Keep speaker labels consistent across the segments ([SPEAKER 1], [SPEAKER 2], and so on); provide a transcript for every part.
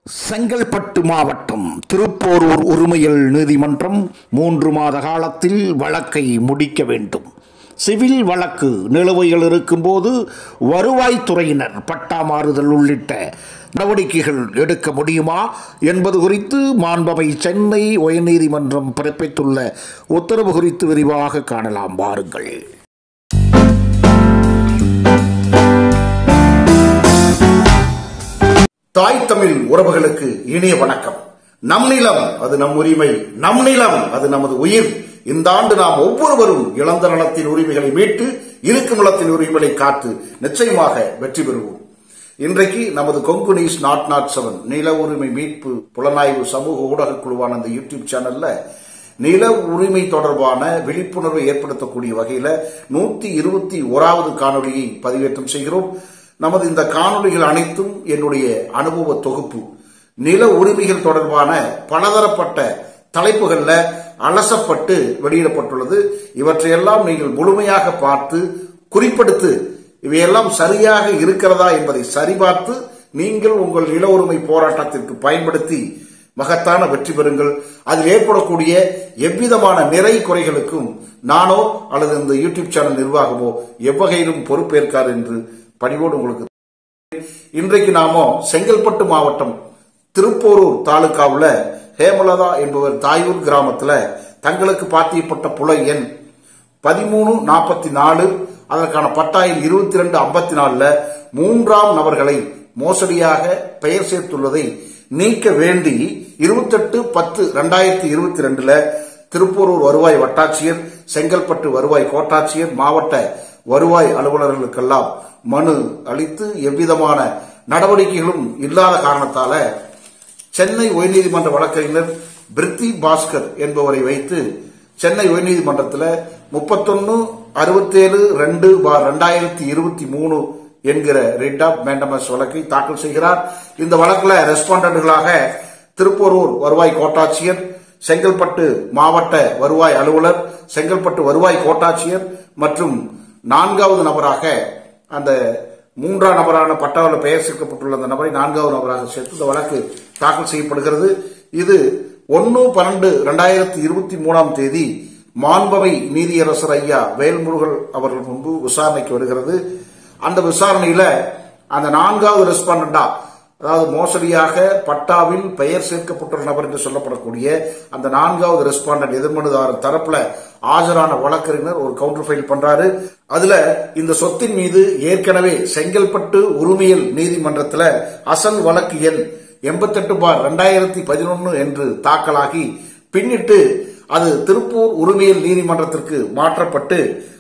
[SPEAKER 1] செங்கல்பட்டு மாவட்டம் திருப்போரூர் உரிமையல் நீதிமன்றம் மூன்று மாத காலத்தில் வழக்கை முடிக்க வேண்டும் சிவில் வழக்கு நிலுவையில் இருக்கும்போது வருவாய்த்துறையினர் பட்டா மாறுதல் உள்ளிட்ட நடவடிக்கைகள் எடுக்க முடியுமா என்பது குறித்து மாண்பமை சென்னை உயர்நீதிமன்றம் பிறப்பித்துள்ள உத்தரவு குறித்து விரிவாக காணலாம் வாருங்கள் தாய் தமிழ் உறவுகளுக்கு இனிய வணக்கம் நம் நிலம் அது நம் உரிமை நம் நிலம் அது நமது உயிர் இந்த ஆண்டு நாம் ஒவ்வொருவரும் இழந்த நலத்தின் உரிமைகளை மீட்டு இருக்கும் நிலத்தின் உரிமைகளை காத்து நிச்சயமாக வெற்றி பெறுவோம் இன்றைக்கு நமது Kongu news nought nought seven நில உரிமை மீட்பு புலனாய்வு சமூக ஊடக குழுவான அந்த யூடியூப் சேனல்ல நில உரிமை தொடர்பான விழிப்புணர்வை ஏற்படுத்தக்கூடிய வகையில நூத்தி இருபத்தி ஓராவது காணொலியை பதிவேற்றம் செய்கிறோம் நமது இந்த காணொலிகள் அனைத்தும் என்னுடைய அனுபவ தொகுப்பு நில உரிமைகள் தொடர்பான பலதரப்பட்ட தலைப்புகள்ல அலசப்பட்டு வெளியிடப்பட்டுள்ளது இவற்றையெல்லாம் நீங்கள் முழுமையாக பார்த்து குறிப்பெடுத்து இவையெல்லாம் சரியாக இருக்கிறதா என்பதை சரிபார்த்து நீங்கள் உங்கள் நில உரிமை போராட்டத்திற்கு பயன்படுத்தி மகத்தான வெற்றி பெறுங்கள் அதில் ஏற்படக்கூடிய எவ்விதமான நிறை குறைகளுக்கும் நானோ அல்லது இந்த யூடியூப் சேனல் நிர்வாகமோ எவ்வகையிலும் பொறுப்பேற்காது என்று பணிவோடு உங்களுக்கு இன்றைக்கு நாமோ செங்கல்பட்டு மாவட்டம் திருப்போரூர் தாலுகாவுல ஹேமலதா என்பவர் தாயூர் கிராமத்துல தங்களுக்கு பாத்தியப்பட்ட புல எண் பதிமூணு நாற்பத்தி நாலு அதற்கான பட்டாயில் இருபத்தி ரெண்டு ஐம்பத்தி நாலுல மூன்றாம் நபர்களை மோசடியாக பெயர் சேர்த்துள்ளதை நீக்க வேண்டி இருபத்தெட்டு பத்து ரெண்டாயிரத்தி இருபத்தி ரெண்டுல திருப்பூரூர் வருவாய் வட்டாட்சியர் செங்கல்பட்டு வருவாய் கோட்டாட்சியர் மாவட்ட வருவாய் அலுவலர்களுக்கெல்லாம் மனு அளித்து எவ்விதமான நடவடிக்கைகளும் இல்லாத காரணத்தால சென்னை உயர்நீதிமன்ற வழக்கறிஞர் பிரித்தி பாஸ்கர் என்பவரை வைத்து சென்னை உயர்நீதிமன்றத்தில் முப்பத்தொன்னு அறுபத்தேழு ரெண்டு பார் ரெண்டாயிரத்தி இருபத்தி மூணு என்கிற ரிட் ஆஃப் மேண்டமஸ் வழக்கை தாக்கல் செய்கிறார் இந்த வழக்கில் ரெஸ்பாண்டன்ட்களாக திருப்போரூர் வருவாய் கோட்டாட்சியர் செங்கல்பட்டு மாவட்ட வருவாய் அலுவலர் செங்கல்பட்டு வருவாய் கோட்டாட்சியர் மற்றும் நான்காவது நபராக அந்த மூன்றாம் நபரான பட்டாவில் பெயர் சேர்க்கப்பட்டுள்ள அந்த நபரை நான்காவது நபராக சேர்த்து இந்த வழக்கு தாக்கல் செய்யப்படுகிறது இது ஒன்னு பன்னெண்டு ரெண்டாயிரத்தி இருபத்தி மூணாம் தேதி மாண்பவை நீதியரசர் ஐயா வேல்முருகல் அவர்கள் முன்பு விசாரணைக்கு வருகிறது அந்த விசாரணையில அந்த நான்காவது ரெஸ்பாண்டா அதாவது மோசடியாக பட்டாவில் பெயர் சேர்க்கப்பட்டுள்ள நபர் என்று சொல்லப்படக்கூடிய அந்த நான்காவது ரெஸ்பாண்டன்ட் எதிர்மனுதாரர் தரப்புல ஆஜரான வழக்கறிஞர் ஒரு கவுண்டர் ஃபைல் பண்றாரு அதுல இந்த சொத்தின் மீது ஏற்கனவே செங்கல்பட்டு உரிமையல் நீதிமன்றத்தில் அசல் வழக்கு எண் எண்பத்தெட்டு பார் ரெண்டாயிரத்தி பதினொன்னு என்று தாக்கலாகி பின்னிட்டு அது திருப்பூர் உரிமையல் நீதிமன்றத்திற்கு மாற்றப்பட்டு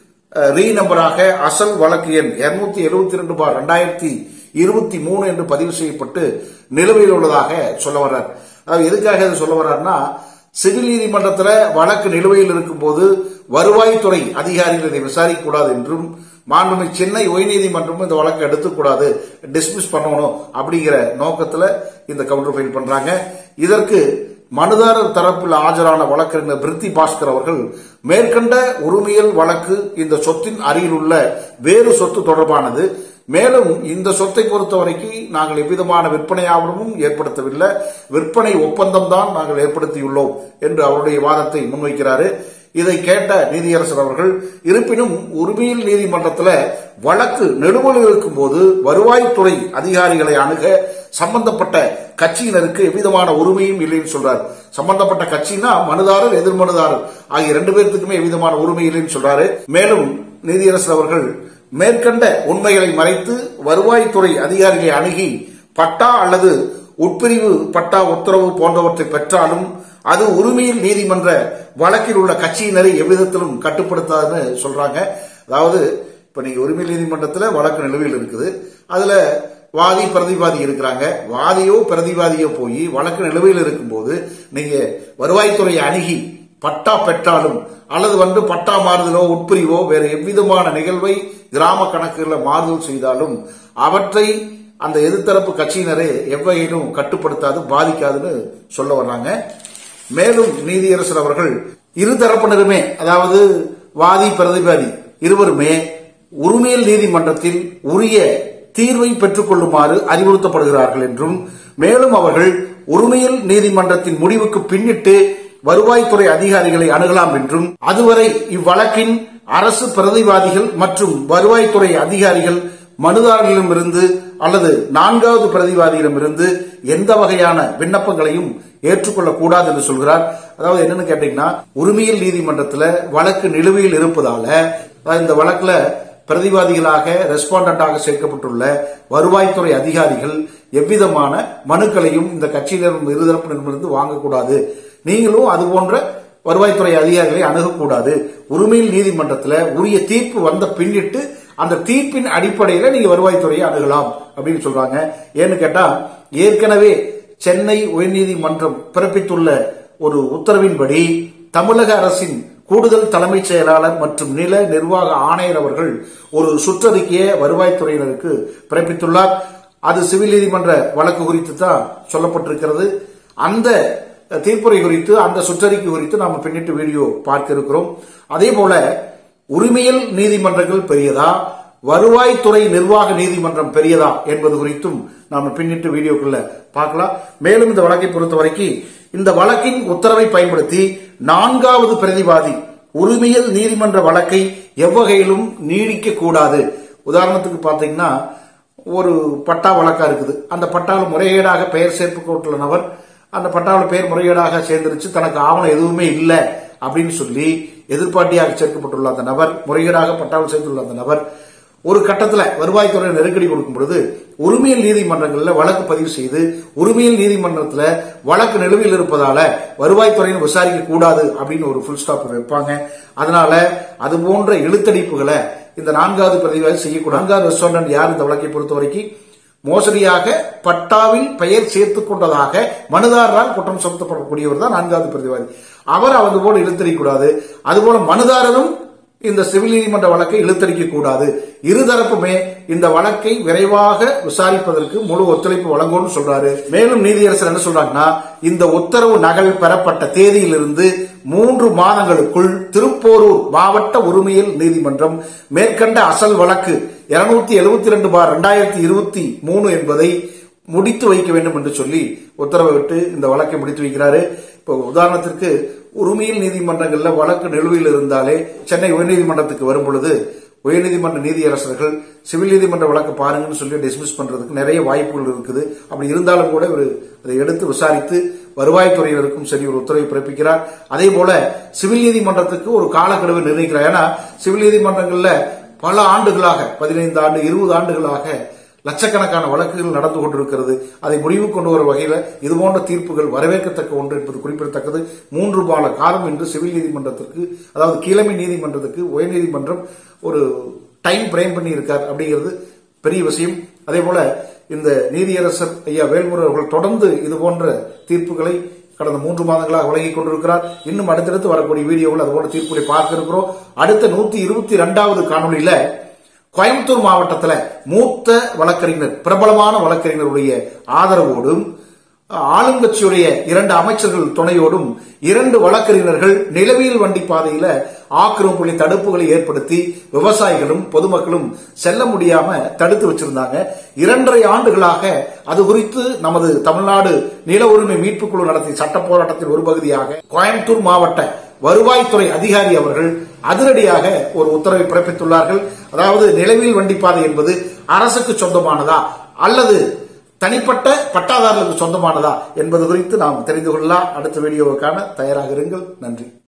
[SPEAKER 1] ரீ நம்பராக அசல் வழக்கு எண் இருநூத்தி எழுபத்தி ரெண்டு பார் ரெண்டாயிரத்தி இருபத்தி மூணு என்று பதிவு செய்யப்பட்டு நிலுவையில் உள்ளதாக சொல்ல வர்றார் அதாவது எதுக்காக இது சொல்ல வர்றாருன்னா சிவில் நீதிமன்றத்தில் வழக்கு நிலுவையில் இருக்கும்போது வருவாய்த்துறை அதிகாரிகள் இதை விசாரிக்கக்கூடாது என்றும் மாண்புமை சென்னை உயர்நீதிமன்றமும் இந்த வழக்கை எடுத்துக்கூடாது டிஸ்மிஸ் பண்ணணும் அப்படிங்கிற நோக்கத்தில் இந்த கவுண்டர் ஃபைல் பண்றாங்க இதற்கு மனுதாரர் தரப்பில் ஆஜரான வழக்கறிஞர் பிரித்தி பாஸ்கர் அவர்கள் மேற்கண்ட உரிமையல் வழக்கு இந்த சொத்தின் அருகில் உள்ள வேறு சொத்து தொடர்பானது மேலும் இந்த சொத்தை பொறுத்த வரைக்கும் நாங்கள் எவ்விதமான விற்பனை ஆவணமும் ஏற்படுத்தவில்லை விற்பனை ஒப்பந்தம் தான் நாங்கள் ஏற்படுத்தியுள்ளோம் என்று அவருடைய வாதத்தை முன்வைக்கிறாரு இதை கேட்ட நீதியரசர் அவர்கள் இருப்பினும் உரிமையில் நீதிமன்றத்தில் வழக்கு நெடுவலில் இருக்கும்போது வருவாய்த்துறை அதிகாரிகளை அணுக சம்பந்தப்பட்ட கட்சியினருக்கு எவ்விதமான உரிமையும் இல்லைன்னு சொல்றாரு சம்பந்தப்பட்ட கட்சினா மனுதாரர் எதிர்மனுதாரர் ஆகிய ரெண்டு பேர்த்துக்குமே எவ்விதமான உரிமை இல்லைன்னு சொல்றாரு மேலும் நீதியரசர் அவர்கள் மேற்கண்ட உண்மைகளை மறைத்து வருவாய்த்துறை அதிகாரிகளை அணுகி பட்டா அல்லது உட்பிரிவு பட்டா உத்தரவு போன்றவற்றை பெற்றாலும் அது உரிமையில் நீதிமன்ற வழக்கில் உள்ள கட்சியினரை எவ்விதத்திலும் கட்டுப்படுத்தாதுன்னு சொல்றாங்க அதாவது இப்ப நீங்க உரிமை நீதிமன்றத்தில் வழக்கு நிலுவையில் இருக்குது அதுல வாதி பிரதிவாதி இருக்கிறாங்க வாதியோ பிரதிவாதியோ போய் வழக்கு நிலுவையில் இருக்கும்போது நீங்க வருவாய்த்துறை அணுகி பட்டா பெற்றாலும் அல்லது வந்து பட்டா மாறுதலோ உட்பிரிவோ வேறு எவ்விதமான நிகழ்வை கிராம கணக்குகளில் மாறுதல் செய்தாலும் அவற்றை அந்த எதிர்த்தரப்பு கட்சியினரே எவ்வகையிலும் கட்டுப்படுத்தாது பாதிக்காதுன்னு சொல்ல வர்றாங்க மேலும் நீதியரசர் அவர்கள் இருதரப்பினருமே அதாவது வாதி பிரதிவாதி இருவருமே உரிமையல் நீதிமன்றத்தில் உரிய தீர்வை பெற்றுக் கொள்ளுமாறு அறிவுறுத்தப்படுகிறார்கள் என்றும் மேலும் அவர்கள் உரிமையில் நீதிமன்றத்தின் முடிவுக்கு பின்னிட்டு வருவாய்த்துறை அதிகாரிகளை அணுகலாம் என்றும் அதுவரை இவ்வழக்கின் அரசு பிரதிவாதிகள் மற்றும் வருவாய்த்துறை அதிகாரிகள் மனுதாரர்களிடமிருந்து அல்லது நான்காவது பிரதிவாதியிடமிருந்து எந்த வகையான விண்ணப்பங்களையும் ஏற்றுக்கொள்ளக்கூடாது என்று சொல்கிறார் அதாவது என்னன்னு கேட்டீங்கன்னா உரிமையில் நீதிமன்றத்தில் வழக்கு நிலுவையில் இருப்பதால அதாவது இந்த வழக்குல பிரதிவாதிகளாக ரெஸ்பாண்டண்டாக சேர்க்கப்பட்டுள்ள வருவாய்த்துறை அதிகாரிகள் எவ்விதமான மனுக்களையும் இந்த கட்சியினரும் இருதரப்பினரிடமிருந்து வாங்கக்கூடாது நீங்களும் அது போன்ற வருவாய்த்துறை அதிகாரிகளை அணுகக்கூடாது உரிமையில் நீதிமன்றத்தில் உரிய தீர்ப்பு வந்த பின்னிட்டு அந்த தீர்ப்பின் அடிப்படையில் நீங்க வருவாய்த்துறையை அணுகலாம் அப்படின்னு சொல்றாங்க ஏன்னு கேட்டா ஏற்கனவே சென்னை உயர்நீதிமன்றம் பிறப்பித்துள்ள ஒரு உத்தரவின்படி தமிழக அரசின் கூடுதல் தலைமைச் செயலாளர் மற்றும் நில நிர்வாக ஆணையர் அவர்கள் ஒரு சுற்றறிக்கையை வருவாய்த்துறையினருக்கு பிறப்பித்துள்ளார் அது சிவில் நீதிமன்ற வழக்கு குறித்து தான் சொல்லப்பட்டிருக்கிறது அந்த தீர்ப்புரை குறித்து அந்த சுற்றறிக்கை குறித்து நாம் பின்னிட்டு வீடியோ பார்க்க இருக்கிறோம் அதே போல உரிமையில் நீதிமன்றங்கள் பெரியதா வருவாய்த்துறை நிர்வாக நீதிமன்றம் பெரியதா என்பது குறித்தும் நாம் பின்னிட்டு வீடியோக்குள்ள பார்க்கலாம் மேலும் இந்த வழக்கை பொறுத்த வரைக்கும் இந்த வழக்கின் உத்தரவை பயன்படுத்தி நான்காவது பிரதிவாதி உரிமையில் நீதிமன்ற வழக்கை எவ்வகையிலும் நீடிக்க கூடாது உதாரணத்துக்கு பாத்தீங்கன்னா ஒரு பட்டா வழக்கா இருக்குது அந்த பட்டாவில் முறைகேடாக பெயர் சேர்ப்பு கோட்டுள்ள நபர் அந்த பட்டாவில் பெயர் முறைகேடாக சேர்ந்துருச்சு தனக்கு ஆவணம் எதுவுமே இல்லை அப்படின்னு சொல்லி எதிர்பார்ட்டியாக சேர்க்கப்பட்டுள்ள அந்த நபர் முறைகேடாக பட்டாவில் சேர்ந்துள்ள அந்த நபர் ஒரு கட்டத்துல வருவாய்த்துறை நெருக்கடி கொடுக்கும் பொழுது உரிமையில் நீதிமன்றங்கள்ல வழக்கு பதிவு செய்து உரிமையில் நீதிமன்றத்துல வழக்கு நிலுவையில் இருப்பதால வருவாய்த்துறையின் விசாரிக்க கூடாது அப்படின்னு ஒரு ஃபுல் ஸ்டாப் வைப்பாங்க அதனால அது போன்ற இழுத்தடிப்புகளை இந்த நான்காவது பதிவாக செய்யக்கூடாது நான்காவது ரெஸ்டாரண்ட் யார் இந்த வழக்கை பொறுத்த வரைக்கும் மோசடியாக பட்டாவில் பெயர் சேர்த்துக் கொண்டதாக மனுதாரரால் குற்றம் சுமத்தப்படக்கூடியவர் தான் நான்காவது பிரதிவாதி அவர் அது போல இழுத்தடிக்கூடாது அதுபோல மனுதாரரும் இந்த சிவில் நீதிமன்ற வழக்கை இழுத்தடிக்க கூடாது இருதரப்புமே இந்த வழக்கை விரைவாக விசாரிப்பதற்கு முழு ஒத்துழைப்பு வழங்கும்னு சொல்றாரு மேலும் நீதியரசர் என்ன சொல்றாங்கன்னா இந்த உத்தரவு நகல் பெறப்பட்ட தேதியிலிருந்து மூன்று மாதங்களுக்குள் திருப்போரூர் மாவட்ட உரிமையில் நீதிமன்றம் மேற்கண்ட அசல் வழக்கு இருநூத்தி எழுபத்தி ரெண்டு பார் ரெண்டாயிரத்தி இருபத்தி மூணு என்பதை முடித்து வைக்க வேண்டும் என்று சொல்லி உத்தரவை விட்டு இந்த வழக்கை முடித்து வைக்கிறாரு இப்போ உதாரணத்திற்கு உரிமையில் நீதிமன்றங்கள்ல வழக்கு நிலுவையில் இருந்தாலே சென்னை உயர்நீதிமன்றத்துக்கு வரும் பொழுது உயர்நீதிமன்ற நீதியரசர்கள் சிவில் நீதிமன்ற வழக்கு பாருங்கன்னு சொல்லி டிஸ்மிஸ் பண்றதுக்கு நிறைய வாய்ப்புகள் இருக்குது அப்படி இருந்தாலும் கூட இவர் அதை எடுத்து விசாரித்து வருவாய்த்துறையினருக்கும் சரி ஒரு உத்தரவை பிறப்பிக்கிறார் அதே போல சிவில் நீதிமன்றத்துக்கு ஒரு காலக்கெடுவை நிர்ணயிக்கிறார் ஏன்னா சிவில் நீதிமன்றங்கள்ல பல ஆண்டுகளாக பதினைந்து ஆண்டு இருபது ஆண்டுகளாக லட்சக்கணக்கான வழக்குகள் நடந்து கொண்டிருக்கிறது அதை முடிவு கொண்டு வரும் வகையில் இதுபோன்ற தீர்ப்புகள் வரவேற்கத்தக்க ஒன்று என்பது குறிப்பிடத்தக்கது மூன்று மாத காலம் என்று சிவில் நீதிமன்றத்திற்கு அதாவது கீழமை நீதிமன்றத்துக்கு உயர்நீதிமன்றம் ஒரு டைம் பிரேம் பண்ணி இருக்கார் அப்படிங்கிறது பெரிய விஷயம் அதே போல இந்த நீதியரசர் ஐயா வேல்முருகன் அவர்கள் தொடர்ந்து இது போன்ற தீர்ப்புகளை கடந்த மூன்று மாதங்களாக வழங்கிக் கொண்டிருக்கிறார் இன்னும் அடுத்தடுத்து வரக்கூடிய வீடியோவில் அது போன்ற தீர்ப்புகளை பார்க்க இருக்கிறோம் அடுத்த நூத்தி இருபத்தி இரண்டாவது காணொலியில கோயம்புத்தூர் மாவட்டத்தில் மூத்த வழக்கறிஞர் பிரபலமான வழக்கறிஞருடைய ஆதரவோடும் ஆளுங்கட்சியுடைய இரண்டு அமைச்சர்கள் துணையோடும் இரண்டு வழக்கறிஞர்கள் நிலவியல் வண்டி பாதையில ஆக்கிரமிப்புகளை தடுப்புகளை ஏற்படுத்தி விவசாயிகளும் பொதுமக்களும் செல்ல முடியாம தடுத்து வச்சிருந்தாங்க இரண்டரை ஆண்டுகளாக அது குறித்து நமது தமிழ்நாடு நில உரிமை மீட்புக் குழு நடத்திய சட்ட போராட்டத்தின் ஒரு பகுதியாக கோயம்புத்தூர் மாவட்ட வருவாய்த்துறை அதிகாரி அவர்கள் அதிரடியாக ஒரு உத்தரவை பிறப்பித்துள்ளார்கள் அதாவது நிலவியல் வண்டிப்பாதை என்பது அரசுக்கு சொந்தமானதா அல்லது தனிப்பட்ட பட்டாதாரர்களுக்கு சொந்தமானதா என்பது குறித்து நாம் தெரிந்து கொள்ளலாம் அடுத்த வீடியோவுக்கான தயாராக இருங்கள் நன்றி